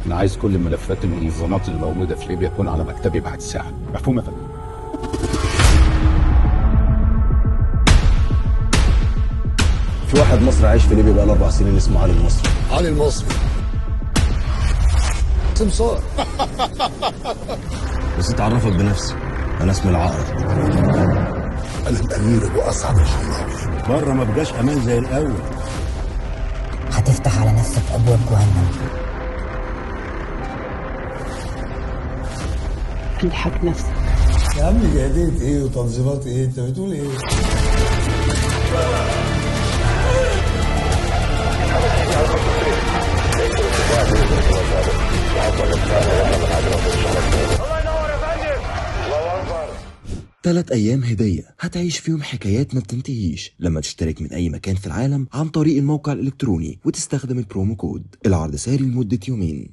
انا عايز كل ملفات المنظمات اللي موجوده في ليبيا تكون على مكتبي بعد ساعه مفهوم يا فندم في واحد مصري عايش في ليبيا بقاله اربع سنين اسمه علي المصري علي المصري سمسار بس اتعرفك بنفسي انا اسمي العقرب انا الامير ابو اسعد الحمراوي بره ما بقاش امان زي الاول هتفتح على نفسك ابواب جهنم الحق نفسك يا عم جهادية ايه وتنظيمات ايه انت بتقول ايه تلات أيام هدية هتعيش فيهم حكايات ما بتنتهيش لما تشترك من أي مكان في العالم عن طريق الموقع الإلكتروني وتستخدم البرومو كود العرض ساري لمدة يومين